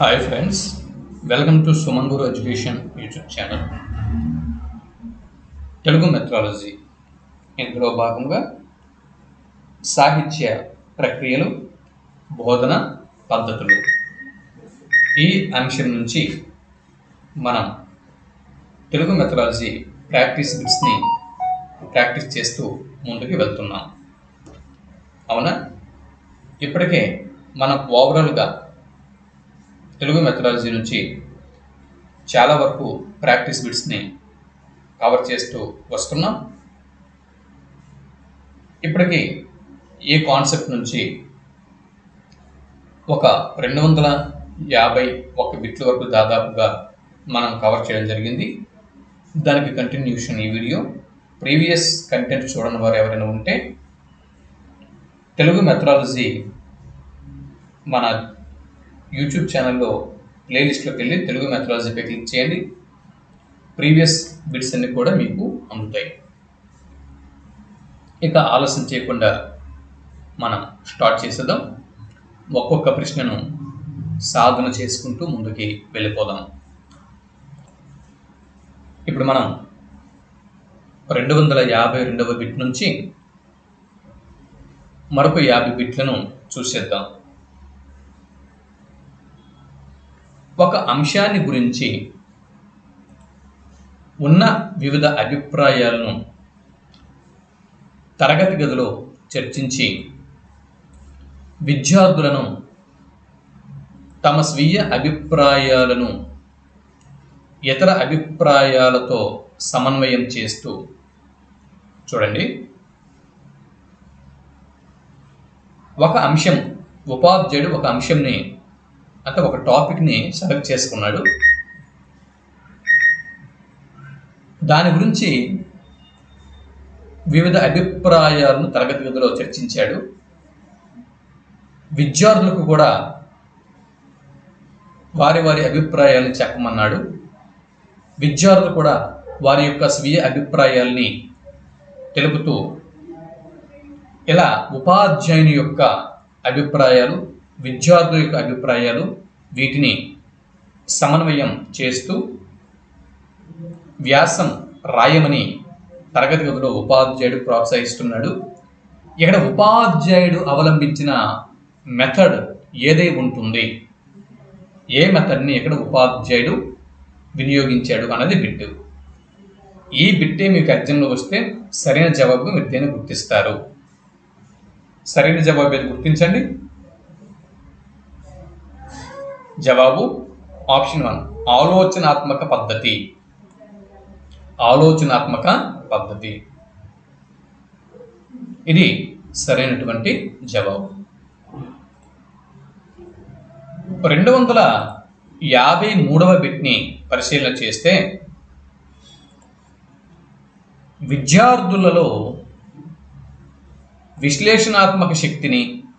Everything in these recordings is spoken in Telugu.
hi friends welcome to Sumanguru education YouTube channel Telugu methodology ఇందులో భాగంగా సాహిత్య ప్రక్రియలు బోధన పద్ధతులు ఈ అంశం నుంచి మనం తెలుగు మెథడాలజీ ప్రాక్టీస్ బిట్స్ని ప్రాక్టీస్ చేస్తూ ముందుకు వెళ్తున్నాం అవునా ఇప్పటికే మనం ఓవరాల్గా తెలుగు మెథడాలజీ నుంచి చాలా వరకు ప్రాక్టీస్ బిట్స్ని కవర్ చేస్తూ వస్తున్నాం ఇప్పటికి ఈ కాన్సెప్ట్ నుంచి ఒక రెండు వందల యాభై ఒక బిట్ల వరకు దాదాపుగా మనం కవర్ చేయడం జరిగింది దానికి కంటిన్యూషన్ ఈ వీడియో ప్రీవియస్ కంటెంట్ చూడని వారు ఎవరైనా ఉంటే తెలుగు మెథడాలజీ మన యూట్యూబ్ ఛానల్లో ప్లేలిస్ట్లోకి వెళ్ళి తెలుగు మెథడాలజీపై క్లిక్ చేయండి ప్రీవియస్ బిట్స్ అన్ని కూడా మీకు అందుతాయి ఇక ఆలస్యం చేయకుండా మనం స్టార్ట్ చేసేద్దాం ఒక్కొక్క ప్రశ్నను సాధన చేసుకుంటూ ముందుకి వెళ్ళిపోదాం ఇప్పుడు మనం రెండు వందల యాభై రెండవ బిట్ నుంచి మరొక యాభై బిట్లను చూసేద్దాం ఒక అంశాన్ని గురించి ఉన్న వివిధ అభిప్రాయాలను తరగతి గదిలో చర్చించి విద్యార్థులను తమ స్వీయ అభిప్రాయాలను ఇతర అభిప్రాయాలతో సమన్వయం చేస్తూ చూడండి ఒక అంశం ఉపాధ్యాయుడు ఒక అంశంని అంటే ఒక టాపిక్ని సెలెక్ట్ చేసుకున్నాడు దాని గురించి వివిధ అభిప్రాయాలను తరగతి గదిలో చర్చించాడు విద్యార్థులకు కూడా వారి వారి అభిప్రాయాలను చెప్పమన్నాడు విద్యార్థులు కూడా వారి యొక్క స్వీయ అభిప్రాయాల్ని తెలుపుతూ ఇలా ఉపాధ్యాయుని యొక్క అభిప్రాయాలు విద్యార్థుల యొక్క అభిప్రాయాలు వీటిని సమన్వయం చేస్తూ వ్యాసం రాయమని తరగతి గదిలో ఉపాధ్యాయుడు ప్రోత్సహిస్తున్నాడు ఇక్కడ ఉపాధ్యాయుడు అవలంబించిన మెథడ్ ఏదై ఉంటుంది ఏ మెథడ్ని ఇక్కడ ఉపాధ్యాయుడు వినియోగించాడు అన్నది బిట్టు ఈ బిట్టే మీకు ఎగ్జామ్లో వస్తే సరైన జవాబు మీరు దేన్ని గుర్తిస్తారు సరైన జవాబు ఏది గుర్తించండి జవాబు ఆప్షన్ వన్ ఆలోచనాత్మక పద్ధతి ఆలోచనాత్మక పద్ధతి ఇది సరైనటువంటి జవాబు రెండు వందల యాభై మూడవ బిట్ని పరిశీలన చేస్తే విద్యార్థులలో విశ్లేషణాత్మక శక్తిని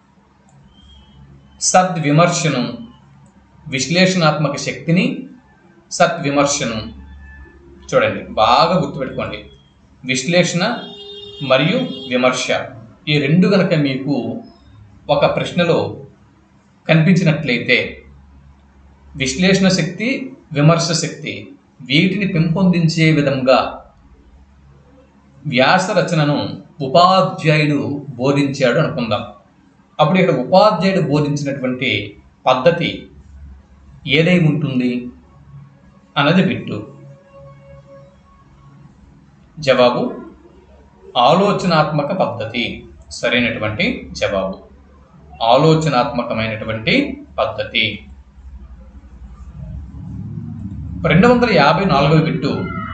సద్విమర్శను విశ్లేషణాత్మక శక్తిని సద్విమర్శను చూడండి బాగా గుర్తుపెట్టుకోండి విశ్లేషణ మరియు విమర్శ ఈ రెండు గనక మీకు ఒక ప్రశ్నలో కనిపించినట్లయితే విశ్లేషణ శక్తి విమర్శ శక్తి వీటిని పెంపొందించే విధంగా వ్యాస రచనను ఉపాధ్యాయుడు బోధించాడు అనుకుందాం అప్పుడు ఇక్కడ ఉపాధ్యాయుడు బోధించినటువంటి పద్ధతి ఏదై ఉంటుంది అన్నది బిట్టు జవాబు ఆలోచనాత్మక పద్ధతి సరైనటువంటి జవాబు ఆలోచనాత్మకమైనటువంటి పద్ధతి రెండు వందల యాభై నాలుగవ బిట్టు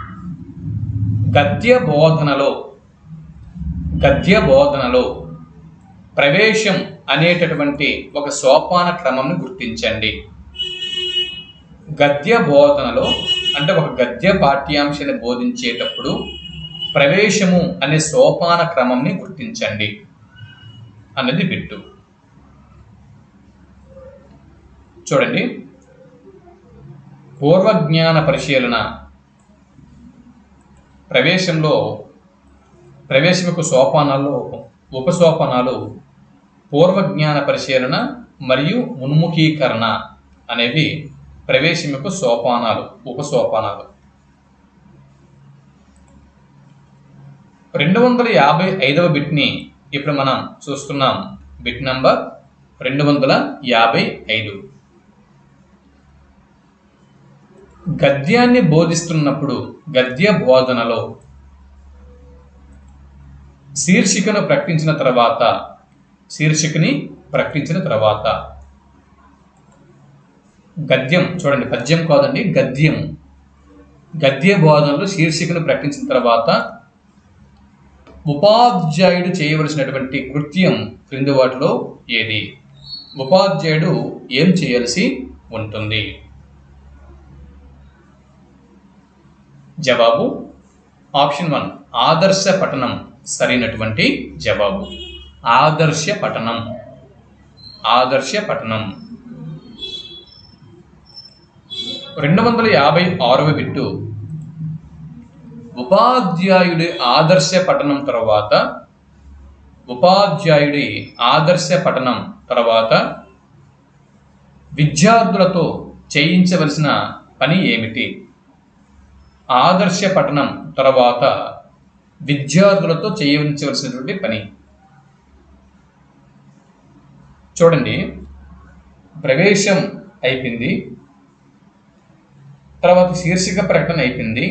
గద్య బోధనలో గద్య బోధనలో ప్రవేశం అనేటటువంటి ఒక సోపాన క్రమంను గుర్తించండి గద్య బోధనలో అంటే ఒక గద్య పాఠ్యాంశాన్ని బోధించేటప్పుడు ప్రవేశము అనే సోపాన క్రమంని గుర్తించండి అన్నది బిట్టు చూడండి పూర్వజ్ఞాన పరిశీలన ప్రవేశంలో ప్రవేశం యొక్క సోపానాల్లో ఉపసోపానాలు పూర్వజ్ఞాన పరిశీలన మరియు ఉన్ముఖీకరణ అనేవి ప్రవేశం యొక్క సోపానాలు ఉప సోపానాలు రెండు వందల యాభై ఐదవ బిట్ని ఇప్పుడు మనం చూస్తున్నాం బిట్ నంబర్ రెండు వందల యాభై ఐదు గద్యాన్ని బోధిస్తున్నప్పుడు గద్య బోధనలో శీర్షికను ప్రకటించిన తర్వాత శీర్షికని ప్రకటించిన తర్వాత గద్యం చూడండి పద్యం కాదండి గద్యం గద్య బోధనలో శీర్షికను ప్రకటించిన తర్వాత ఉపాధ్యాయుడు చేయవలసినటువంటి కృత్యం క్రింది వాటిలో ఏది ఉపాధ్యాయుడు ఏం చేయాల్సి ఉంటుంది జవాబు ఆప్షన్ వన్ ఆదర్శ పఠనం సరైనటువంటి జవాబు ఆదర్శ పఠనం ఆదర్శ పఠనం రెండు వందల యాభై ఆరవ బిట్టు ఉపాధ్యాయుడి ఆదర్శ పఠనం తర్వాత ఉపాధ్యాయుడి ఆదర్శ పఠనం తర్వాత విద్యార్థులతో చేయించవలసిన పని ఏమిటి ఆదర్శ పఠనం తర్వాత విద్యార్థులతో చేయించవలసినటువంటి పని చూడండి ప్రవేశం అయిపోయింది తర్వాత శీర్షిక ప్రకటన అయిపోయింది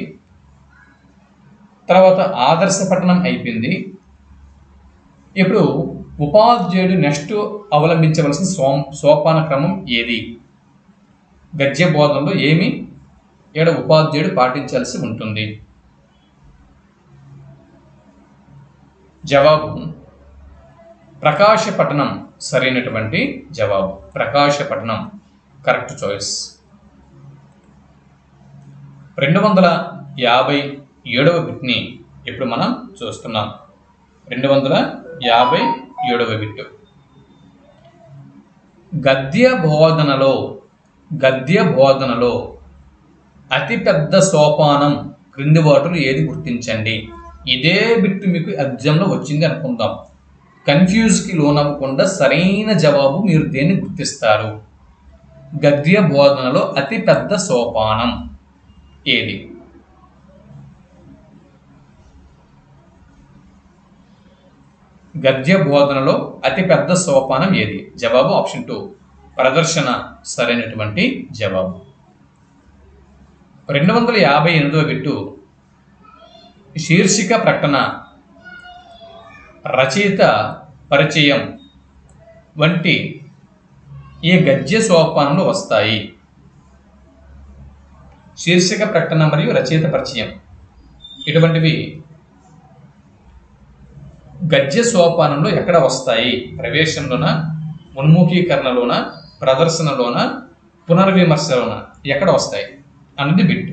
తర్వాత ఆదర్శ పఠనం అయిపోయింది ఇప్పుడు ఉపాధ్యాయుడు నెక్స్ట్ అవలంబించవలసిన సో సోపాన క్రమం ఏది గద్య బోధనలో ఏమి ఇక్కడ ఉపాధ్యాయుడు పాటించాల్సి ఉంటుంది జవాబు ప్రకాశ పఠనం సరైనటువంటి జవాబు ప్రకాశ పఠనం కరెక్ట్ చాయిస్ రెండు వందల యాభై ఏడవ బిట్ని ఇప్పుడు మనం చూస్తున్నాం రెండు వందల యాభై ఏడవ బిట్ గద్య బోధనలో గద్య బోధనలో అతిపెద్ద సోపానం క్రింది వాటిలో ఏది గుర్తించండి ఇదే బిట్ మీకు ఎగ్జామ్లో వచ్చింది అనుకుందాం కన్ఫ్యూజ్కి లోనవ్వకుండా సరైన జవాబు మీరు దేన్ని గుర్తిస్తారు గద్య బోధనలో అతి పెద్ద సోపానం ఏది గద్య బోధనలో అతి పెద్ద సోపానం ఏది జవాబు ఆప్షన్ టూ ప్రదర్శన సరైనటువంటి జవాబు రెండు వందల యాభై ఎనిమిదవ బిట్టు శీర్షిక ప్రకటన రచయిత పరిచయం వంటి ఈ గద్య సోపానంలో వస్తాయి శీర్షిక ప్రకటన మరియు రచయిత పరిచయం ఇటువంటివి గద్య సోపానంలో ఎక్కడ వస్తాయి ప్రవేశంలోన ఉన్ముఖీకరణలోన ప్రదర్శనలోన పునర్విమర్శలోన ఎక్కడ వస్తాయి అన్నది బిట్టు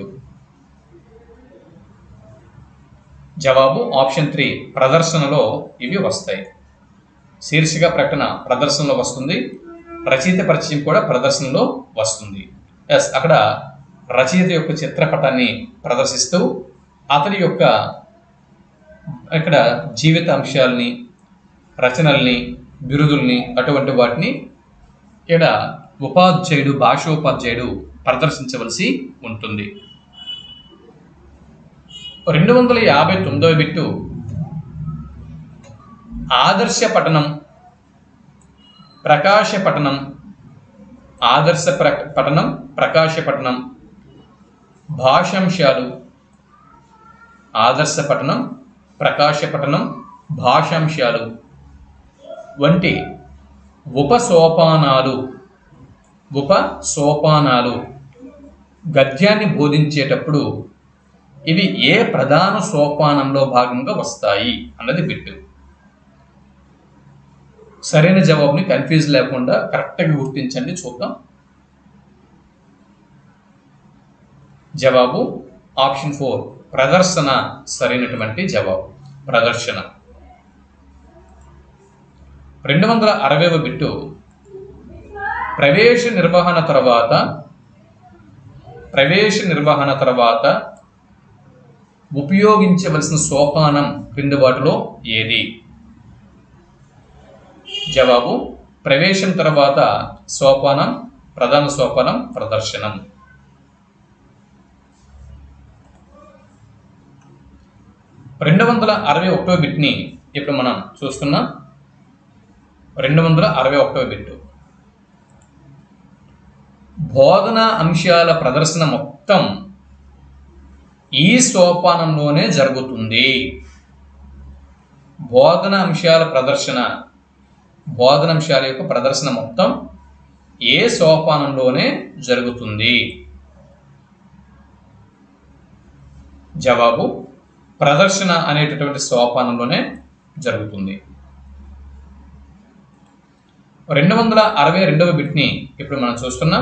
జవాబు ఆప్షన్ త్రీ ప్రదర్శనలో ఇవి వస్తాయి శీర్షిక ప్రకటన ప్రదర్శనలో వస్తుంది రచయిత పరిచయం కూడా ప్రదర్శనలో వస్తుంది ఎస్ అక్కడ రచయిత యొక్క చిత్రపటాన్ని ప్రదర్శిస్తూ అతని యొక్క ఇక్కడ జీవిత అంశాలని రచనల్ని బిరుదుల్ని అటువంటి వాటిని ఇక్కడ ఉపాధ్యాయుడు భాషోపాధ్యాయుడు ప్రదర్శించవలసి ఉంటుంది రెండు వందల యాభై తొమ్మిదవ బిట్టు ఆదర్శ పఠనం ప్రకాశ పఠనం ఆదర్శ ప్ర పఠనం ప్రకాశ పఠనం భాషాంశాలు ఆదర్శ పఠనం ప్రకాశ పఠనం భాషాంశాలు వంటి ఉపసోపానాలు ఉప సోపానాలు గద్యాన్ని బోధించేటప్పుడు ఇవి ఏ ప్రధాన సోపానంలో భాగంగా వస్తాయి అన్నది బిట్టు సరైన జవాబుని కన్ఫ్యూజ్ లేకుండా కరెక్ట్గా గుర్తించండి చూద్దాం జవాబు ఆప్షన్ ఫోర్ ప్రదర్శన సరైనటువంటి జవాబు ప్రదర్శన రెండు వందల అరవైవ బిట్టు ప్రవేశ నిర్వహణ తర్వాత ప్రవేశ నిర్వహణ తర్వాత ఉపయోగించవలసిన సోపానం క్రింది వాటిలో ఏది జవాబు ప్రవేశం తర్వాత సోపానం ప్రధాన సోపానం ప్రదర్శనం రెండు వందల అరవై ఒకటో బిట్ని ఇప్పుడు మనం చూస్తున్నాం రెండు వందల అరవై ఒకటో బిట్టు బోధన అంశాల ప్రదర్శన మొత్తం ఈ సోపానంలోనే జరుగుతుంది బోధన అంశాల ప్రదర్శన బోధన అంశాల యొక్క ప్రదర్శన మొత్తం ఏ సోపానంలోనే జరుగుతుంది జవాబు ప్రదర్శన అనేటటువంటి సోపానంలోనే జరుగుతుంది రెండు వందల అరవై రెండవ బిట్ని ఇప్పుడు మనం చూస్తున్నాం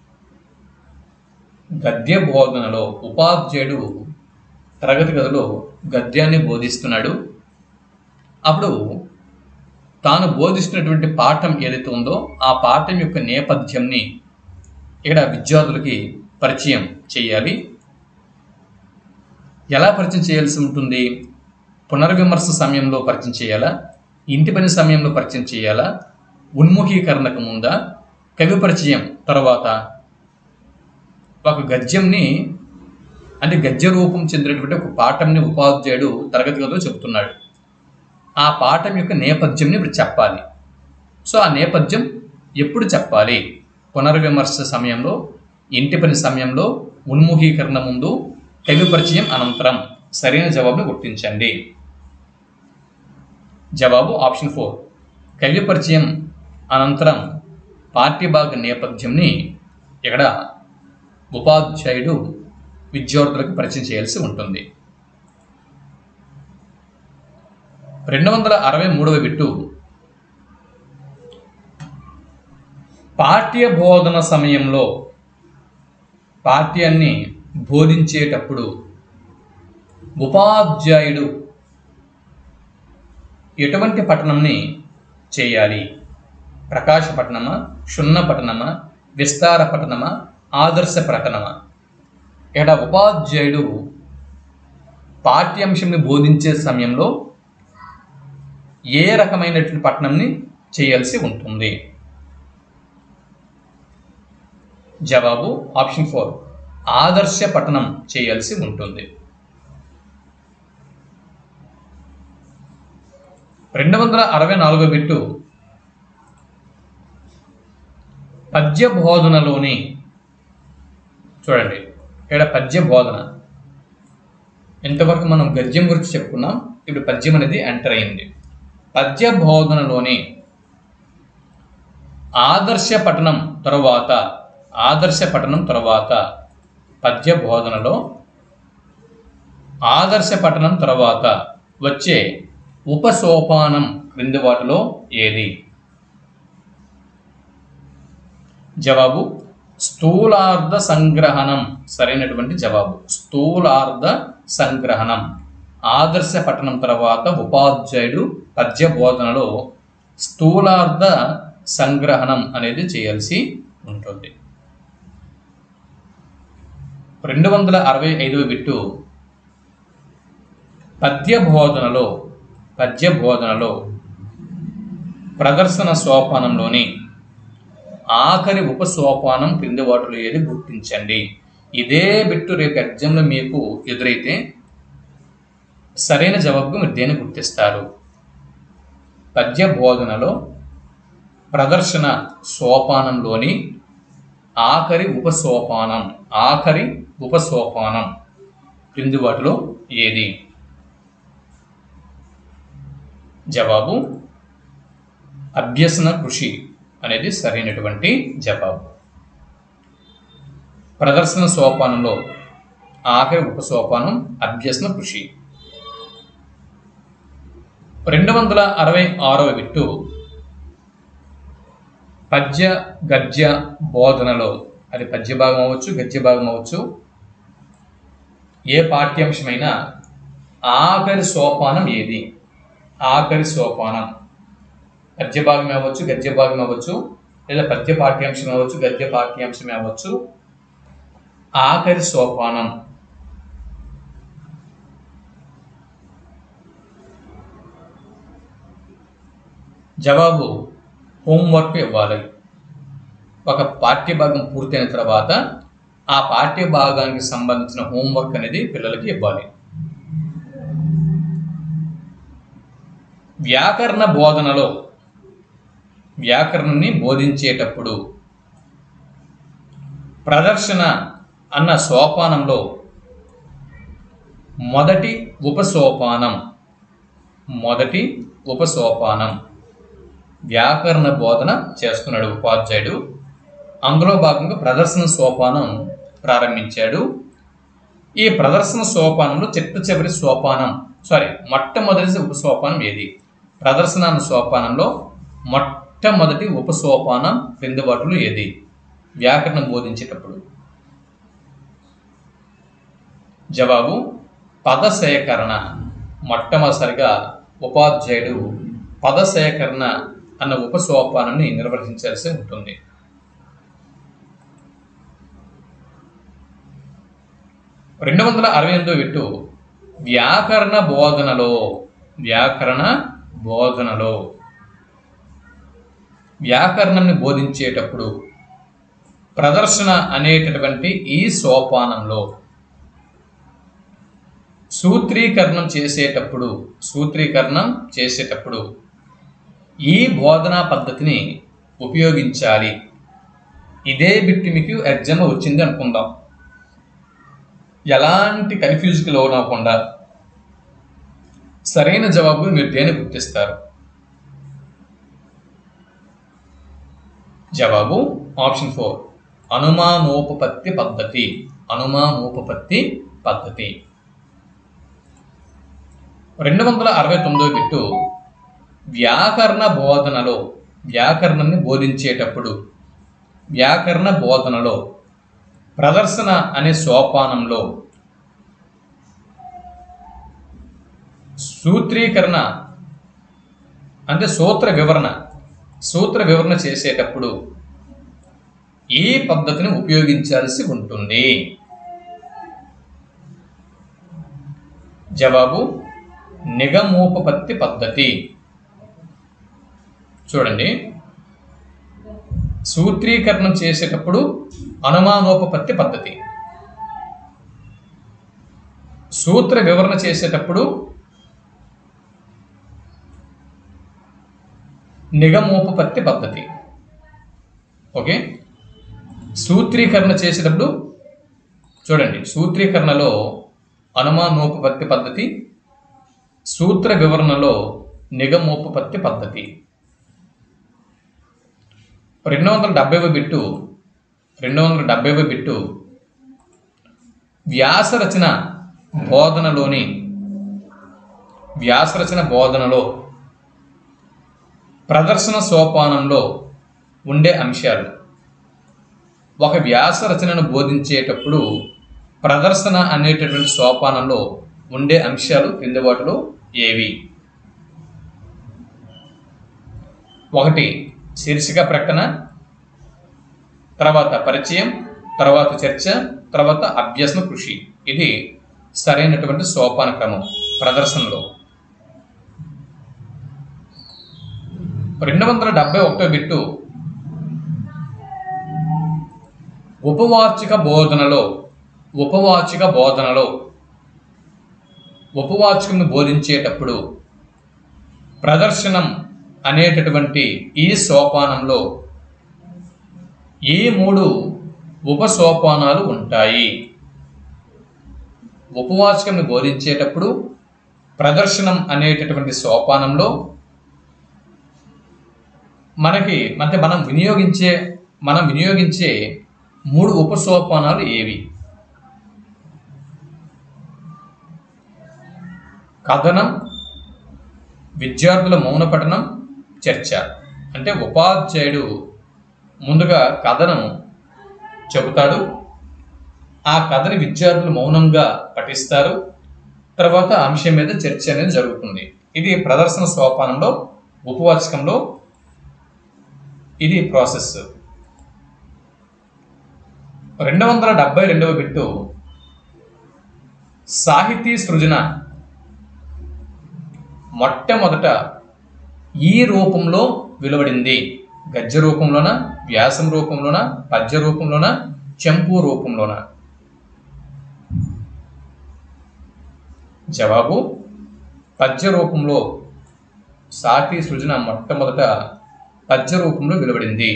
గద్య బోధనలో ఉపాధ్యాయుడు తరగతి గదిలో గద్యాన్ని బోధిస్తున్నాడు అప్పుడు తాను బోధిస్తున్నటువంటి పాఠం ఏదైతే ఉందో ఆ పాఠం యొక్క నేపథ్యంని ఇక్కడ విద్యార్థులకి పరిచయం చేయాలి ఎలా పరిచయం చేయాల్సి ఉంటుంది పునర్విమర్శ సమయంలో పరిచయం చేయాలా ఇంటి పని సమయంలో పరిచయం చేయాలా ఉన్ముఖీకరణకు ముందా కవి పరిచయం తర్వాత ఒక గద్యంని అంటే గద్య రూపం చెందినటువంటి ఒక పాఠంని ఉపాధ్యాయుడు తరగతి గదిలో చెబుతున్నాడు ఆ పాఠం యొక్క నేపథ్యంని ఇప్పుడు చెప్పాలి సో ఆ నేపథ్యం ఎప్పుడు చెప్పాలి పునర్విమర్శ సమయంలో ఇంటి పని సమయంలో ఉన్ముఖీకరణ ముందు కవి పరిచయం అనంతరం సరైన జవాబును గుర్తించండి జవాబు ఆప్షన్ ఫోర్ కవి పరిచయం అనంతరం పాఠ్యభాగ నేపథ్యంని ఇక్కడ ఉపాధ్యాయుడు విద్యార్థులకు పరిచయం చేయాల్సి ఉంటుంది రెండు వందల అరవై మూడవ బిట్టు పాఠ్య బోధన సమయంలో పాఠ్యాన్ని బోధించేటప్పుడు ఉపాధ్యాయుడు ఎటువంటి పఠనంని చేయాలి ప్రకాశ పఠనమా క్షుణ్ణ పఠనమా విస్తార పఠనమా ఆదర్శ పఠనమా ఇక్కడ ఉపాధ్యాయుడు పాఠ్యాంశంని బోధించే సమయంలో ఏ రకమైనటువంటి పఠనంని చేయాల్సి ఉంటుంది జవాబు ఆప్షన్ ఫోర్ ఆదర్శ పఠనం చేయాల్సి ఉంటుంది రెండు వందల అరవై నాలుగో బిట్టు పద్య బోధనలోని చూడండి ఇక్కడ పద్య బోధన ఇంతవరకు మనం గద్యం గురించి చెప్పుకున్నాం ఇప్పుడు పద్యం అనేది ఎంటర్ అయింది పద్య బోధనలోని ఆదర్శ పఠనం తరువాత ఆదర్శ పఠనం తరువాత పద్య బోధనలో ఆదర్శ పఠనం తరువాత వచ్చే ఉపసోపానం క్రింది వాటిలో ఏది జవాబు స్థూలార్థ సంగ్రహణం సరైనటువంటి జవాబు స్థూలార్థ సంగ్రహణం ఆదర్శ పఠనం తర్వాత ఉపాధ్యాయుడు పద్య బోధనలో స్థూలార్థ సంగ్రహణం అనేది చేయాల్సి ఉంటుంది రెండు వందల అరవై ఐదవ బిట్టు పద్య బోధనలో పద్య బోధనలో ప్రదర్శన సోపానంలోని ఆఖరి ఉప సోపానం క్రింది వాటిలో ఏది గుర్తించండి ఇదే బిట్టు రేపు ఎగ్జామ్లో మీకు ఎదురైతే సరైన జవాబుగా మీరు దేన్ని గుర్తిస్తారు పద్య బోధనలో ప్రదర్శన సోపానంలోని ఆఖరి ఉపసోపానం ఆఖరి ఉపసోపానం క్రింది వాటిలో ఏది జవాబు అభ్యసన కృషి అనేది సరైనటువంటి జవాబు ప్రదర్శన సోపానంలో ఆఖరి ఉపసోపానం అభ్యసన కృషి రెండు వందల అరవై ఆరవ బిట్టు పద్య గద్య బోధనలో అది పద్య భాగం అవ్వచ్చు గద్య భాగం అవ్వచ్చు ఏ పాఠ్యాంశమైనా ఆఖరి సోపానం ఏది ఆఖరి సోపానం పద్య భాగం అవ్వచ్చు గద్య భాగం అవ్వచ్చు లేదా పద్య పాఠ్యాంశం అవ్వచ్చు గద్య పాఠ్యాంశం అవ్వచ్చు ఆఖరి సోపానం జవాబు హోంవర్క్ ఇవ్వాలి ఒక పాఠ్య భాగం పూర్తయిన తర్వాత ఆ పాఠ్య భాగానికి సంబంధించిన హోంవర్క్ అనేది పిల్లలకి ఇవ్వాలి వ్యాకరణ బోధనలో వ్యాకరణని బోధించేటప్పుడు ప్రదర్శన అన్న సోపానంలో మొదటి ఉపసోపానం మొదటి ఉపసోపానం వ్యాకరణ బోధన చేస్తున్నాడు ఉపాధ్యాయుడు అందులో భాగంగా ప్రదర్శన సోపానం ప్రారంభించాడు ఈ ప్రదర్శన సోపానంలో చిట్ట చివరి సోపానం సారీ మొట్టమొదటి ఉపసోపానం ఏది ప్రదర్శన అన్న సోపానంలో మొట్టమొదటి ఉపసోపానం క్రింది వాటిలో ఏది వ్యాకరణం బోధించేటప్పుడు జవాబు పదసేకరణ మొట్టమొదటిసారిగా ఉపాధ్యాయుడు పదసేకరణ అన్న ఉపసోపానాన్ని నిర్వహించాల్సి ఉంటుంది రెండు వందల అరవై ఎనిమిదో విట్టు వ్యాకరణ బోధనలో వ్యాకరణ బోధనలో వ్యాకరణంని బోధించేటప్పుడు ప్రదర్శన అనేటటువంటి ఈ సోపానంలో సూత్రీకరణం చేసేటప్పుడు సూత్రీకరణం చేసేటప్పుడు ఈ బోధనా పద్ధతిని ఉపయోగించాలి ఇదే బిట్టి మీకు ఎగ్జామ్ వచ్చింది అనుకుందాం ఎలాంటి కన్ఫ్యూజ్కి లోనవ్వకుండా సరైన జవాబు మీరు దేని గుర్తిస్తారు జవాబు ఆప్షన్ ఫోర్ అనుమానోపపత్తి పద్ధతి అనుమానోపపత్తి పద్ధతి రెండు వందల అరవై తొమ్మిదో బిట్టు వ్యాకరణ బోధనలో వ్యాకరణాన్ని బోధించేటప్పుడు వ్యాకరణ బోధనలో ప్రదర్శన అనే సోపానంలో సూత్రీకరణ అంటే సూత్ర వివరణ సూత్ర వివరణ చేసేటప్పుడు ఈ పద్ధతిని ఉపయోగించాల్సి ఉంటుంది జవాబు నిగమోపపత్తి పద్ధతి చూడండి సూత్రీకరణం చేసేటప్పుడు అనుమానోపపత్తి పద్ధతి సూత్ర వివరణ చేసేటప్పుడు నిగమోపపత్తి పద్ధతి ఓకే సూత్రీకరణ చేసేటప్పుడు చూడండి సూత్రీకరణలో అనుమానోపపత్తి పద్ధతి సూత్ర వివరణలో నిగమోపపత్తి పద్ధతి రెండు వందల డెబ్బైవ బిట్టు రెండు వందల డెబ్బైవ బిట్టు వ్యాసరచన బోధనలోని వ్యాసరచన బోధనలో ప్రదర్శన సోపానంలో ఉండే అంశాలు ఒక వ్యాస రచనను బోధించేటప్పుడు ప్రదర్శన అనేటటువంటి సోపానంలో ఉండే అంశాలు క్రింది వాటిలో ఏవి ఒకటి శీర్షిక ప్రకటన తర్వాత పరిచయం తర్వాత చర్చ తర్వాత అభ్యసన కృషి ఇది సరైనటువంటి సోపాన క్రమం ప్రదర్శనలో రెండు వందల డెబ్బై ఒకటో బిట్టు ఉపవాచిక బోధనలో ఉపవాచిక బోధనలో ఉపవాచకం బోధించేటప్పుడు ప్రదర్శనం అనేటటువంటి ఈ సోపానంలో ఈ మూడు ఉపసోపానాలు ఉంటాయి ఉపవాచకం బోధించేటప్పుడు ప్రదర్శనం అనేటటువంటి సోపానంలో మనకి అంటే మనం వినియోగించే మనం వినియోగించే మూడు ఉపసోపానాలు ఏవి కథనం విద్యార్థుల మౌన పఠనం చర్చ అంటే ఉపాధ్యాయుడు ముందుగా కథను చెబుతాడు ఆ కథని విద్యార్థులు మౌనంగా పఠిస్తారు తర్వాత అంశం మీద చర్చ అనేది జరుగుతుంది ఇది ప్రదర్శన సోపానంలో ఉపవాచకంలో ఇది ప్రాసెస్ రెండు వందల డెబ్బై రెండవ బిట్టు సాహితీ సృజన మొట్టమొదట ఈ రూపంలో వెలువడింది గద్య రూపంలోన వ్యాసం రూపంలోన పద్య రూపంలోన చెంపు రూపంలోన జవాబు పద్య రూపంలో సాటి సృజన మొట్టమొదట పద్య రూపంలో వెలువడింది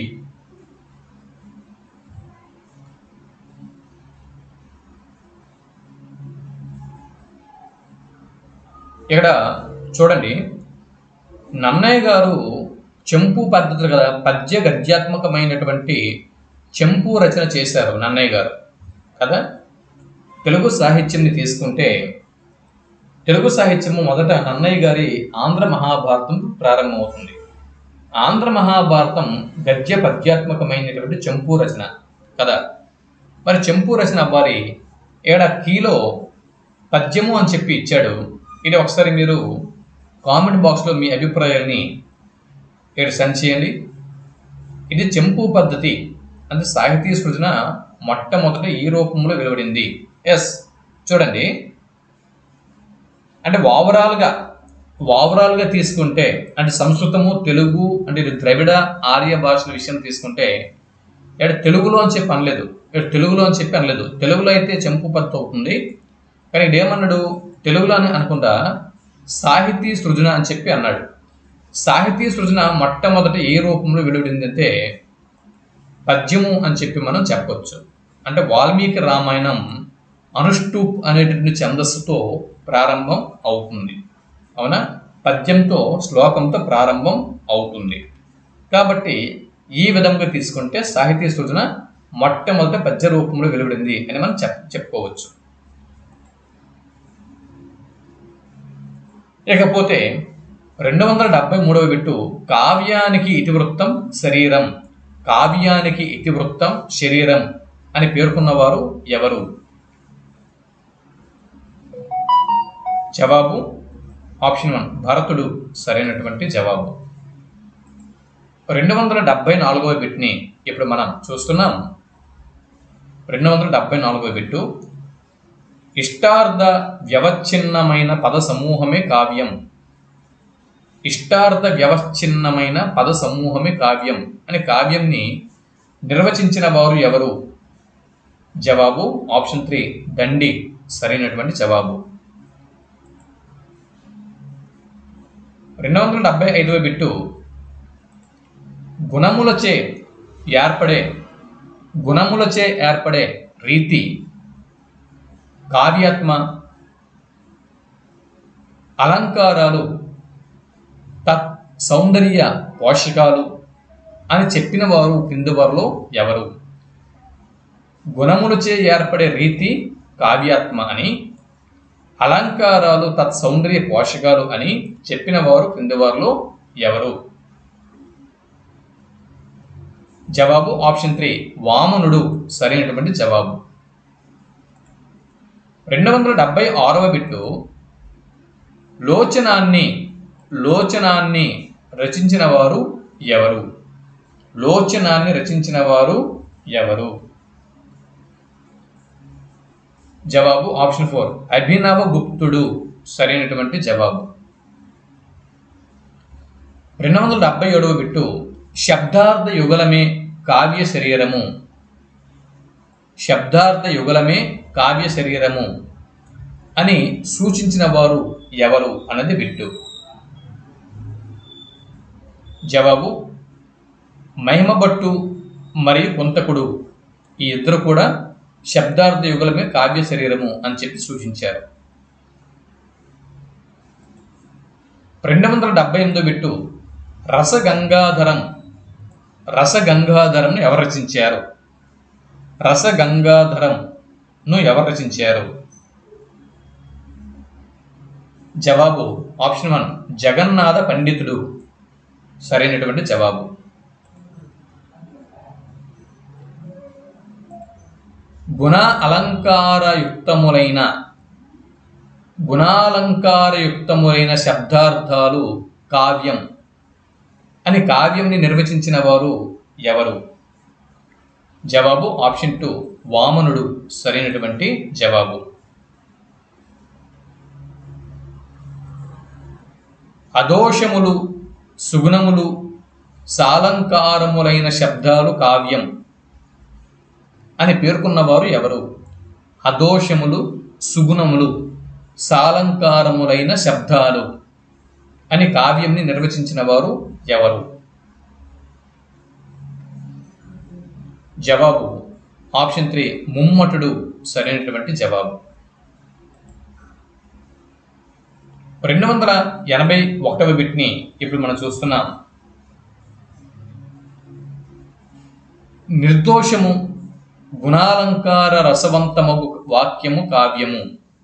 ఇక్కడ చూడండి నన్నయ్య గారు చెంపు పద్ధతులు కదా పద్య గద్యాత్మకమైనటువంటి చెంపు రచన చేశారు నన్నయ్య గారు కదా తెలుగు సాహిత్యంని తీసుకుంటే తెలుగు సాహిత్యము మొదట నన్నయ్య గారి ఆంధ్ర మహాభారతం ప్రారంభమవుతుంది ఆంధ్ర మహాభారతం గద్య పద్యాత్మకమైనటువంటి చెంపు రచన కదా మరి చెంపు రచన వారి ఏడ కీలో పద్యము అని చెప్పి ఇచ్చాడు ఇది ఒకసారి మీరు కామెంట్ బాక్స్లో మీ అభిప్రాయాన్ని ఇక్కడ సెండ్ చేయండి ఇది చెంపు పద్ధతి అంటే సాహితీ సృజన మొట్టమొదట ఈ రూపంలో వెలువడింది ఎస్ చూడండి అంటే ఓవరాల్గా ఓవరాల్గా తీసుకుంటే అంటే సంస్కృతము తెలుగు అంటే ఇది ద్రవిడ ఆర్య భాషల విషయం తీసుకుంటే ఇక్కడ తెలుగులో అని చెప్పి అనలేదు ఇక్కడ తెలుగులో అని చెప్పి అనలేదు తెలుగులో అయితే చెంపు పద్ధతి అవుతుంది కానీ ఇక్కడ ఏమన్నాడు తెలుగులో అని అనకుండా సాహితీ సృజన అని చెప్పి అన్నాడు సాహితీ సృజన మొట్టమొదట ఏ రూపంలో వెలువడింది అంటే పద్యము అని చెప్పి మనం చెప్పొచ్చు అంటే వాల్మీకి రామాయణం అనుష్టూప్ అనేటువంటి ఛందస్సుతో ప్రారంభం అవుతుంది అవునా పద్యంతో శ్లోకంతో ప్రారంభం అవుతుంది కాబట్టి ఈ విధంగా తీసుకుంటే సాహితీ సృజన మొట్టమొదట పద్య రూపంలో వెలువడింది అని మనం చెప్ చెప్పుకోవచ్చు ఇకపోతే రెండు వందల డెబ్బై మూడవ బిట్టు కావ్యానికి ఇతివృత్తం శరీరం కావ్యానికి ఇతివృత్తం శరీరం అని పేర్కొన్నవారు ఎవరు జవాబు ఆప్షన్ వన్ భరతుడు సరైనటువంటి జవాబు రెండు వందల డెబ్బై నాలుగవ బిట్ని ఇప్పుడు మనం చూస్తున్నాం రెండు వందల డెబ్బై నాలుగవ బిట్టు ఇష్టార్థ వ్యవచ్ఛిన్నమైన పద సమూహమే కావ్యం ఇష్టార్థ వ్యవచ్ఛిన్నమైన పద సమూహమే కావ్యం అని కావ్యంని నిర్వచించిన వారు ఎవరు జవాబు ఆప్షన్ త్రీ దండి సరైనటువంటి జవాబు రెండు వందల డెబ్బై ఐదవ బిట్టు గుణములచే ఏర్పడే గుణములచే ఏర్పడే రీతి కావ్యాత్మ అలంకారాలు తత్ సౌందర్య పోషకాలు అని చెప్పిన వారు కింది వారిలో ఎవరు గుణములచే ఏర్పడే రీతి కావ్యాత్మ అని అలంకారాలు తత్ సౌందర్య పోషకాలు అని చెప్పిన వారు కింది వారిలో ఎవరు జవాబు ఆప్షన్ త్రీ వామనుడు సరైనటువంటి జవాబు రెండు వందల డెబ్బై ఆరవ బిట్టు లోచనాన్ని లోచనాన్ని రచించిన వారు ఎవరు లోచనాన్ని రచించిన వారు ఎవరు జవాబు ఆప్షన్ ఫోర్ అభినవ గుప్తుడు సరైనటువంటి జవాబు రెండు వందల డెబ్బై ఏడవ బిట్టు శబ్దార్థ యుగలమే కావ్య శరీరము శబ్దార్థ యుగలమే కావ్య శరీరము అని సూచించిన వారు ఎవరు అన్నది బిట్టు జవాబు మహిమభట్టు మరియు కుంతకుడు ఈ ఇద్దరు కూడా శబ్దార్థ యుగలమే కావ్య శరీరము అని చెప్పి సూచించారు రెండు వందల డెబ్బై ఎనిమిదో బిట్టు రసగంగాధరం రసగంగాధరంను ఎవరు రచించారు రసగంగాధరంను ఎవరు రచించారు జవాబు ఆప్షన్ వన్ జగన్నాథ పండితుడు సరైనటువంటి జవాబు గుణ అలంకారయుక్తములైన గుణాలంకారయుక్తములైన శబ్దార్థాలు కావ్యం అని కావ్యంని నిర్వచించిన వారు ఎవరు జవాబు ఆప్షన్ టూ వామనుడు సరైనటువంటి జవాబు అదోషములు సుగుణములు సాలంకారములైన శబ్దాలు కావ్యం అని పేర్కొన్నవారు ఎవరు అదోషములు సుగుణములు సాలంకారములైన శబ్దాలు అని కావ్యంని నిర్వచించిన వారు ఎవరు జవాబు ఆప్షన్ త్రీ ముమ్మటుడు సరైనటువంటి జవాబు రెండు వందల ఎనభై ఒకటవ బిట్ని ఇప్పుడు మనం చూస్తున్నాం నిర్దోషము గుణాలంకార రసవంతమగు వాక్యము కావ్యము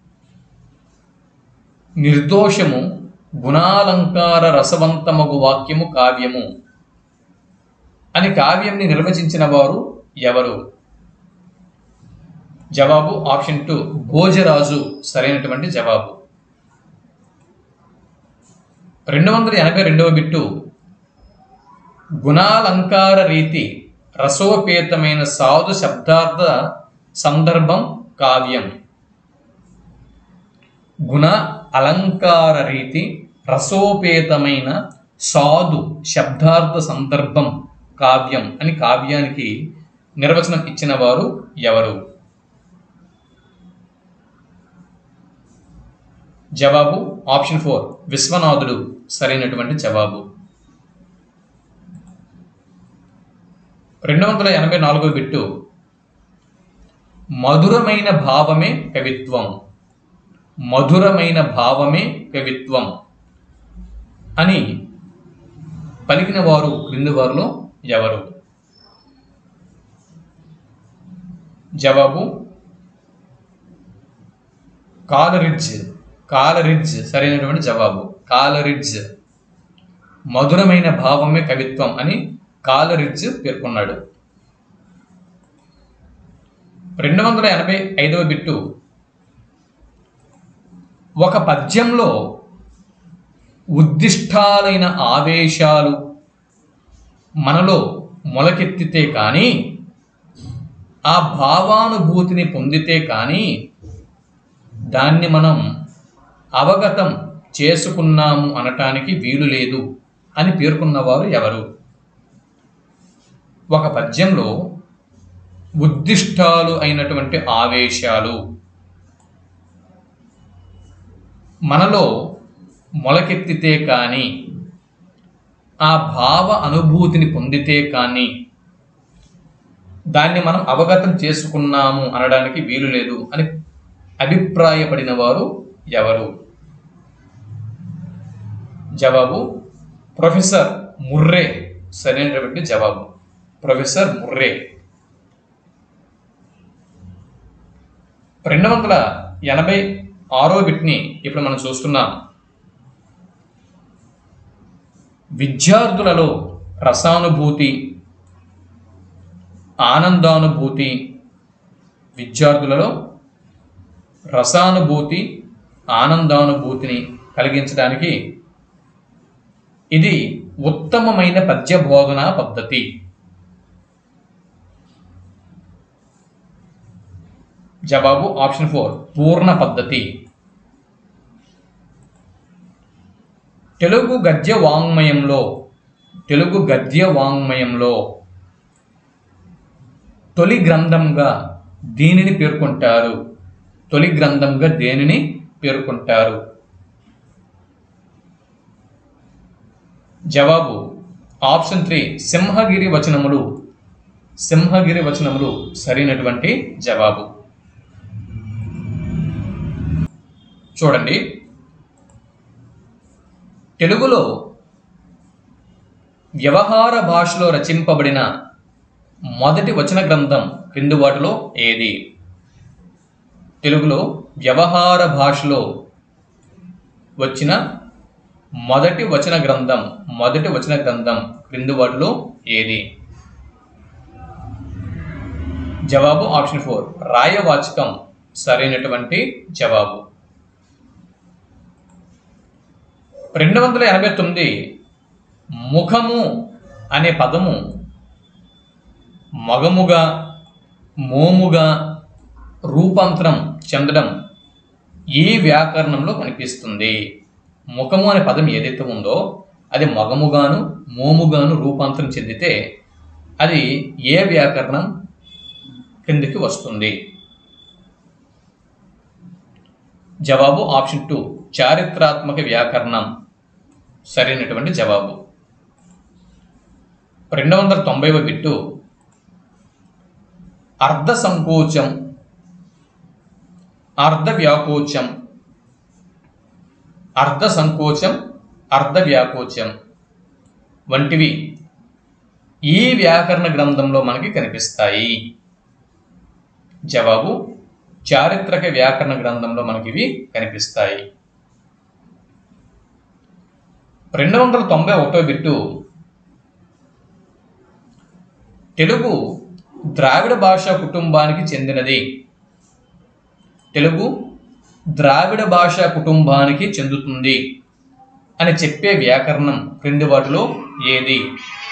నిర్దోషము గుణాలంకార రసవంతమగు వాక్యము కావ్యము అని కావ్యంని నిర్వచించిన వారు ఎవరు జవాబు ఆప్షన్ టూ భోజరాజు సరైనటువంటి జవాబు రెండు వందల ఎనభై రెండవ బిట్టు గుణాలంకార రీతి రసోపేతమైన సాధు శబ్దార్థ సందర్భం కావ్యం గుణ అలంకార రీతి రసోపేతమైన సాధు శబ్దార్థ సందర్భం కావ్యం అని కావ్యానికి నిర్వచనం ఇచ్చిన వారు ఎవరు జవాబు ఆప్షన్ ఫోర్ విశ్వనాథుడు సరైనటువంటి జవాబు రెండు వందల ఎనభై నాలుగో బిట్టు మధురమైన భావమే కవిత్వం మధురమైన భావమే కవిత్వం అని పలికిన వారు క్రింది వారిలో ఎవరు జవాబు కాలరిడ్జ్ కాలరిడ్జ్ సరైనటువంటి జవాబు కాలరిడ్జ్ మధురమైన భావమే కవిత్వం అని కాలరిడ్జ్ పేర్కొన్నాడు రెండు వందల ఎనభై ఐదవ బిట్టు ఒక పద్యంలో ఉద్దిష్టాలైన ఆవేశాలు మనలో మొలకెత్తితే కానీ ఆ భావానుభూతిని పొందితే కానీ దాన్ని మనం అవగతం చేసుకున్నాము అనటానికి వీలు లేదు అని పేర్కొన్నవారు ఎవరు ఒక పద్యంలో ఉద్దిష్టాలు అయినటువంటి ఆవేశాలు మనలో మొలకెత్తితే కానీ ఆ భావ అనుభూతిని పొందితే కానీ దాన్ని మనం అవగతం చేసుకున్నాము అనడానికి వీలు లేదు అని అభిప్రాయపడిన వారు ఎవరు జవాబు ప్రొఫెసర్ ముర్రే సరైనటువంటి జవాబు ప్రొఫెసర్ ముర్రే రెండు వందల ఎనభై ఆరో బిట్ని ఇప్పుడు మనం చూస్తున్నాం విద్యార్థులలో రసానుభూతి ఆనందానుభూతి విద్యార్థులలో రసానుభూతి ఆనందానుభూతిని కలిగించడానికి ఇది ఉత్తమమైన పద్య బోధనా పద్ధతి జవాబు ఆప్షన్ ఫోర్ పూర్ణ పద్ధతి తెలుగు గద్య వాంగ్మయంలో తెలుగు గద్య వాంగ్మయంలో తొలి గ్రంథంగా దీనిని పేర్కొంటారు తొలి గ్రంథంగా దేనిని పేర్కొంటారు జవాబు ఆప్షన్ త్రీ సింహగిరి వచనములు సింహగిరి వచనములు సరైనటువంటి జవాబు చూడండి తెలుగులో వ్యవహార భాషలో రచింపబడిన మొదటి వచన గ్రంథం క్రింది వాటిలో ఏది తెలుగులో వ్యవహార భాషలో వచ్చిన మొదటి వచన గ్రంథం మొదటి వచన గ్రంథం క్రింది వాటిలో ఏది జవాబు ఆప్షన్ ఫోర్ రాయవాచకం సరైనటువంటి జవాబు రెండు వందల ఎనభై తొమ్మిది ముఖము అనే పదము మగముగా మోముగా రూపాంతరం చెందడం ఈ వ్యాకరణంలో కనిపిస్తుంది ముఖము అనే పదం ఏదైతే ఉందో అది మగముగాను మోముగాను రూపాంతరం చెందితే అది ఏ వ్యాకరణం కిందికి వస్తుంది జవాబు ఆప్షన్ టూ చారిత్రాత్మక వ్యాకరణం సరైనటువంటి జవాబు రెండు వందల తొంభైవ బిట్టు అర్ధ సంకోచం అర్ధ వ్యాకోచం అర్ధ సంకోచం అర్ధ వ్యాకోచం వంటివి ఈ వ్యాకరణ గ్రంథంలో మనకి కనిపిస్తాయి జవాబు చారిత్రక వ్యాకరణ గ్రంథంలో మనకి ఇవి కనిపిస్తాయి రెండు వందల తొంభై ఒకటో బిట్టు తెలుగు ద్రావిడ భాషా కుటుంబానికి చెందినది తెలుగు ద్రావిడ భాషా కుటుంబానికి చెందుతుంది అని చెప్పే వ్యాకరణం క్రింది వాటిలో ఏది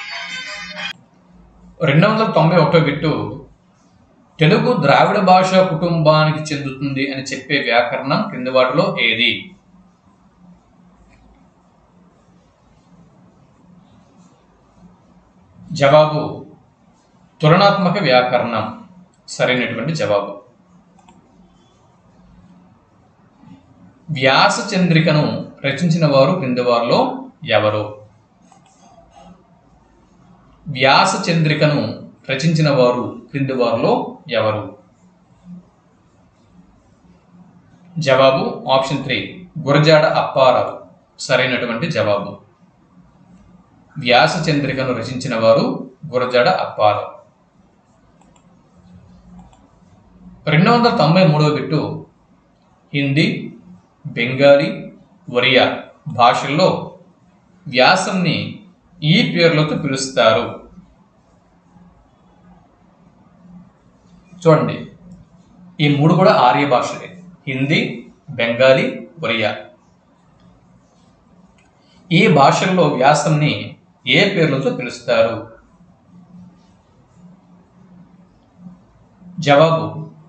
రెండు వందల తొంభై ఒకటో బిట్టు తెలుగు ద్రావిడ భాషా కుటుంబానికి చెందుతుంది అని చెప్పే వ్యాకరణం క్రింది వాటిలో ఏది జవాబు తులనాత్మక వ్యాకరణం సరైనటువంటి జవాబు వ్యాస చంద్రికను రచించిన వారు క్రింది వారిలో ఎవరు వ్యాస చంద్రికను రచించిన వారు క్రింది వారిలో ఎవరు జవాబు ఆప్షన్ త్రీ గురజాడ అప్పారావు సరైనటువంటి జవాబు వ్యాస చంద్రికను రచించిన వారు గురజాడ అప్పారావు రెండు వందల తొంభై మూడవ బిట్టు హిందీ బెంగాలీ ఒరియా భాషల్లో వ్యాసంని ఈ పేర్లతో పిలుస్తారు చూడండి ఈ మూడు కూడా ఆర్య భాషలే హిందీ బెంగాలీ ఒరియా ఈ భాషల్లో వ్యాసంని ఏ పేర్లతో పిలుస్తారు జవాబు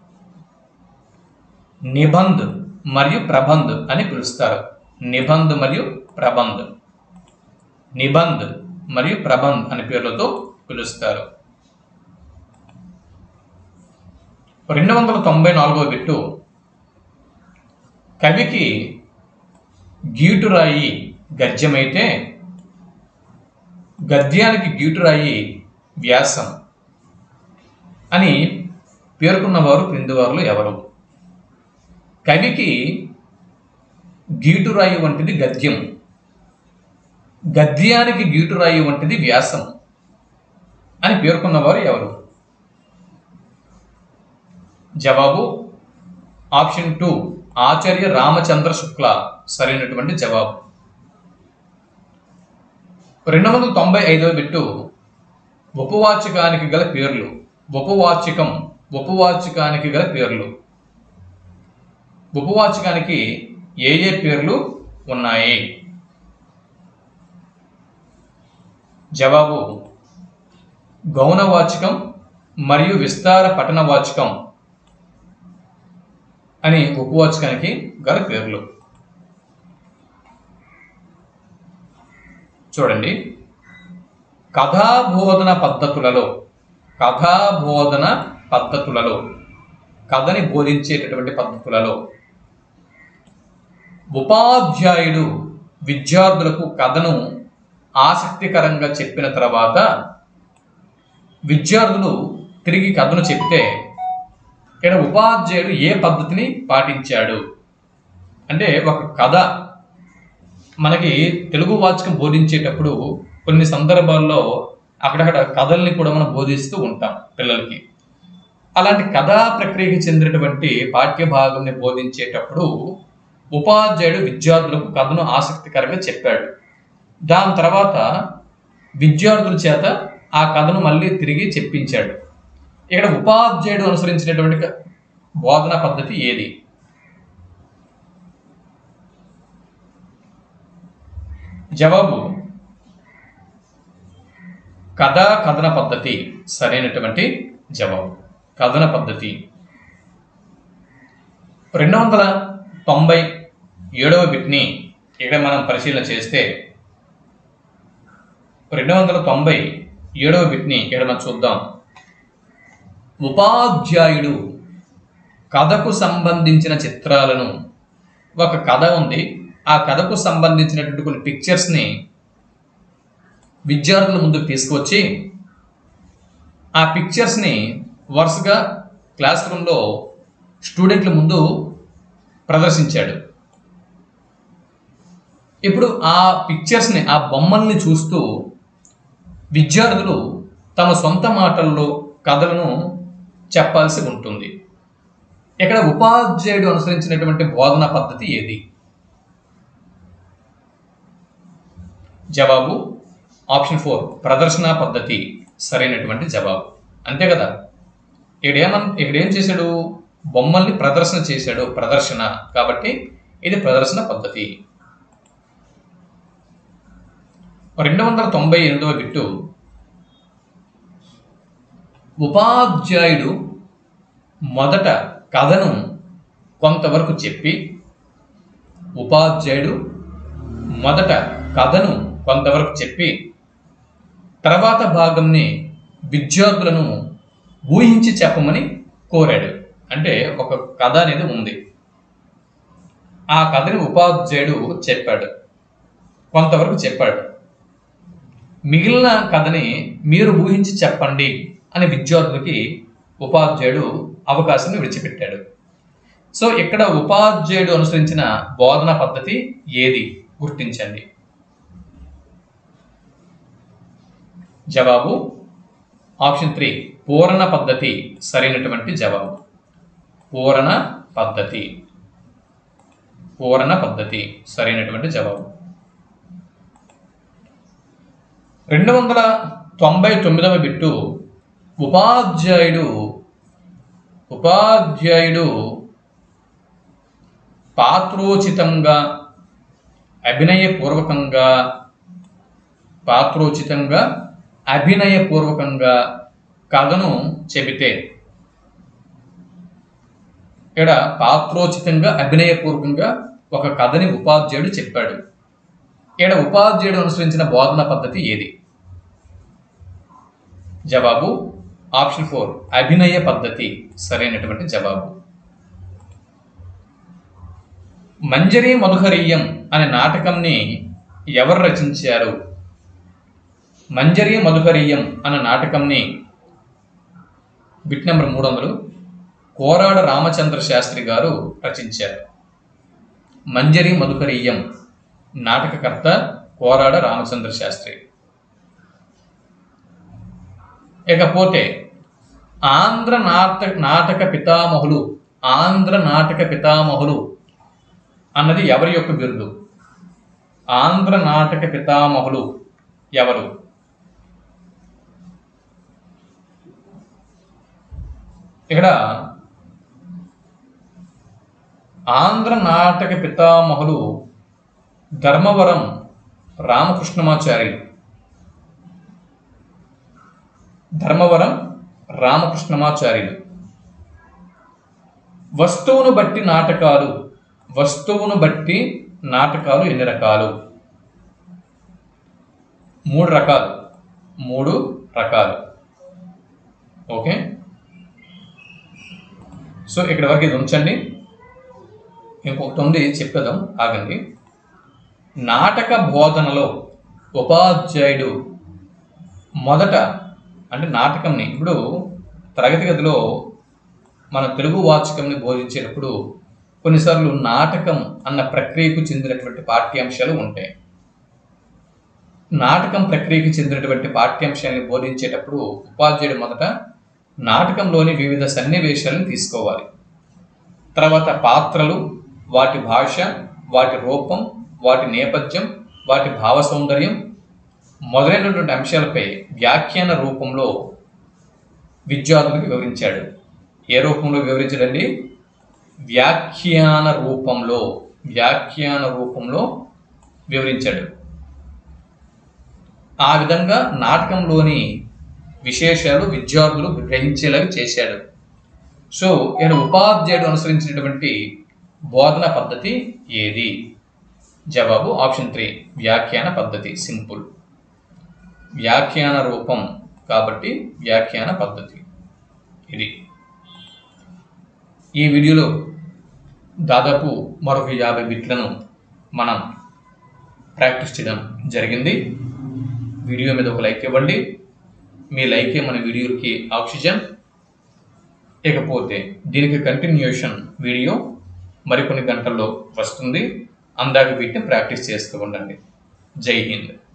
నిబంధ్ మరియు ప్రబంధ్ అని పిలుస్తారు నిబంధ్ మరియు ప్రబంధ్ నిబంధ్ మరియు ప్రబంధ్ అనే పేర్లతో పిలుస్తారు రెండు వందల తొంభై నాలుగో బిట్టు కవికి గీటురాయి గద్యమైతే గద్యానికి గీటురాయి వ్యాసం అని పేర్కొన్నవారు క్రింది వారిలో ఎవరు కవికి గీటురాయి వంటిది గద్యం గద్యానికి గీటురాయి వంటిది వ్యాసం అని పేర్కొన్నవారు ఎవరు జవాబు ఆప్షన్ టూ ఆచార్య రామచంద్ర శుక్ల సరైనటువంటి జవాబు రెండు వందల తొంభై ఐదవ బిట్టు ఉపవాచకానికి గల పేర్లు ఉపవాచకం ఉపవాచకానికి గల పేర్లు ఉపవాచకానికి ఏ ఏ పేర్లు ఉన్నాయి జవాబు గౌణవాచకం మరియు విస్తార పఠనవాచకం అని ఉపవాచకానికి గల పేర్లు చూడండి కథాబోధన పద్ధతులలో కథాబోధన పద్ధతులలో కథని బోధించేటటువంటి పద్ధతులలో ఉపాధ్యాయుడు విద్యార్థులకు కథను ఆసక్తికరంగా చెప్పిన తర్వాత విద్యార్థులు తిరిగి కథను చెప్తే ఇక్కడ ఉపాధ్యాయుడు ఏ పద్ధతిని పాటించాడు అంటే ఒక కథ మనకి తెలుగు వాచకం బోధించేటప్పుడు కొన్ని సందర్భాల్లో అక్కడక్కడ కథల్ని కూడా మనం బోధిస్తూ ఉంటాం పిల్లలకి అలాంటి కథా ప్రక్రియకి చెందినటువంటి పాఠ్య భాగంని బోధించేటప్పుడు ఉపాధ్యాయుడు విద్యార్థులకు కథను ఆసక్తికరంగా చెప్పాడు దాని తర్వాత విద్యార్థుల చేత ఆ కథను మళ్ళీ తిరిగి చెప్పించాడు ఇక్కడ ఉపాధ్యాయుడు అనుసరించినటువంటి క- బోధనా పద్ధతి ఏది జవాబు కథా కథన పద్ధతి సరైనటువంటి జవాబు కథన పద్ధతి రెండు వందల తొంభై ఏడవ బిట్ని ఇక్కడ మనం పరిశీలన చేస్తే రెండు వందల తొంభై ఏడవ బిట్ని ఇక్కడ మనం చూద్దాం ఉపాధ్యాయుడు కథకు సంబంధించిన చిత్రాలను ఒక కథ ఉంది ఆ కథకు సంబంధించినటువంటి కొన్ని పిక్చర్స్ని విద్యార్థుల ముందుకు తీసుకువచ్చి ఆ పిక్చర్స్ని వరుసగా క్లాస్ రూమ్లో స్టూడెంట్ల ముందు ప్రదర్శించాడు ఇప్పుడు ఆ పిక్చర్స్ని ఆ బొమ్మల్ని చూస్తూ విద్యార్థులు తమ సొంత మాటల్లో కథలను చెప్పాల్సి ఉంటుంది ఇక్కడ ఉపాధ్యాయుడు అనుసరించినటువంటి బోధనా పద్ధతి ఏది జవాబు ఆప్షన్ ఫోర్ ప్రదర్శన పద్ధతి సరైనటువంటి జవాబు అంతే కదా ఇక్కడ ఏమన్ ఇక్కడ ఏం చేశాడు బొమ్మల్ని ప్రదర్శన చేశాడు ప్రదర్శన కాబట్టి ఇది ప్రదర్శన పద్ధతి రెండు వందల తొంభై ఎనిమిదవ బిట్టు ఉపాధ్యాయుడు మొదట కథను కొంతవరకు చెప్పి ఉపాధ్యాయుడు మొదట కథను కొంతవరకు చెప్పి తర్వాత భాగంని విద్యార్థులను ఊహించి చెప్పమని కోరాడు అంటే ఒక కథ అనేది ఉంది ఆ కథని ఉపాధ్యాయుడు చెప్పాడు కొంతవరకు చెప్పాడు మిగిలిన కథని మీరు ఊహించి చెప్పండి అని విద్యార్థులకి ఉపాధ్యాయుడు అవకాశం విడిచిపెట్టాడు సో ఇక్కడ ఉపాధ్యాయుడు అనుసరించిన బోధన పద్ధతి ఏది గుర్తించండి జవాబు ఆప్షన్ త్రీ పూరణ పద్ధతి సరైనటువంటి జవాబు పూరణ పద్ధతి పూరణ పద్ధతి సరైనటువంటి జవాబు రెండు వందల తొంభై తొమ్మిదవ బిట్టు ఉపాధ్యాయుడు ఉపాధ్యాయుడు పాత్రోచితంగా అభినయపూర్వకంగా పాత్రోచితంగా అభినయపూర్వకంగా కథను చెబితే ఇక్కడ పాత్రోచితంగా అభినయపూర్వకంగా ఒక కథని ఉపాధ్యాయుడు చెప్పాడు ఇక్కడ ఉపాధ్యాయుడు అనుసరించిన బోధన పద్ధతి ఏది జవాబు ఆప్షన్ ఫోర్ అభినయ పద్ధతి సరైనటువంటి జవాబు మంజరి మధుహరీయం అనే నాటకంని ఎవరు రచించారు మంజరి మధుహరీయం అనే నాటకంని బిట్ నెంబర్ మూడు వందలు కోరాడ రామచంద్ర శాస్త్రి గారు రచించారు మంజరి మధుకరీయం నాటకకర్త కోరాడ రామచంద్ర శాస్త్రి ఇకపోతే ఆంధ్ర నాటక నాటక పితామహులు ఆంధ్ర నాటక పితామహులు అన్నది ఎవరి యొక్క బిరుదు ఆంధ్ర నాటక పితామహులు ఎవరు ఇక్కడ ఆంధ్ర నాటక పితామహులు ధర్మవరం రామకృష్ణమాచార్యులు ధర్మవరం రామకృష్ణమాచార్యులు వస్తువును బట్టి నాటకాలు వస్తువును బట్టి నాటకాలు ఎన్ని రకాలు మూడు రకాలు మూడు రకాలు ఓకే సో ఇక్కడ వరకు ఇది ఉంచండి ఇంకొకటి ఉంది చెప్పేద్దాం ఆగండి నాటక బోధనలో ఉపాధ్యాయుడు మొదట అంటే నాటకంని ఇప్పుడు తరగతి గదిలో మన తెలుగు వాచకంని బోధించేటప్పుడు కొన్నిసార్లు నాటకం అన్న ప్రక్రియకు చెందినటువంటి పాఠ్యాంశాలు ఉంటాయి నాటకం ప్రక్రియకు చెందినటువంటి పాఠ్యాంశాన్ని బోధించేటప్పుడు ఉపాధ్యాయుడు మొదట నాటకంలోని వివిధ సన్నివేశాలను తీసుకోవాలి తర్వాత పాత్రలు వాటి భాష వాటి రూపం వాటి నేపథ్యం వాటి భావ సౌందర్యం మొదలైనటువంటి అంశాలపై వ్యాఖ్యాన రూపంలో విద్యార్థులకు వివరించాడు ఏ రూపంలో వివరించడండి వ్యాఖ్యాన రూపంలో వ్యాఖ్యాన రూపంలో వివరించాడు ఆ విధంగా నాటకంలోని విశేషాలు విద్యార్థులు గ్రహించేలాగా చేశాడు సో ఈయన ఉపాధ్యాయుడు అనుసరించినటువంటి బోధన పద్ధతి ఏది జవాబు ఆప్షన్ త్రీ వ్యాఖ్యాన పద్ధతి సింపుల్ వ్యాఖ్యాన రూపం కాబట్టి వ్యాఖ్యాన పద్ధతి ఇది ఈ వీడియోలో దాదాపు మరొక యాభై బిట్లను మనం ప్రాక్టీస్ చేయడం జరిగింది వీడియో మీద ఒక లైక్ ఇవ్వండి మీ లైకే మన వీడియోకి ఆక్సిజన్ ఇకపోతే దీనికి కంటిన్యూషన్ వీడియో మరికొన్ని గంటల్లో వస్తుంది అందాక వీటిని ప్రాక్టీస్ చేస్తూ ఉండండి జై హింద్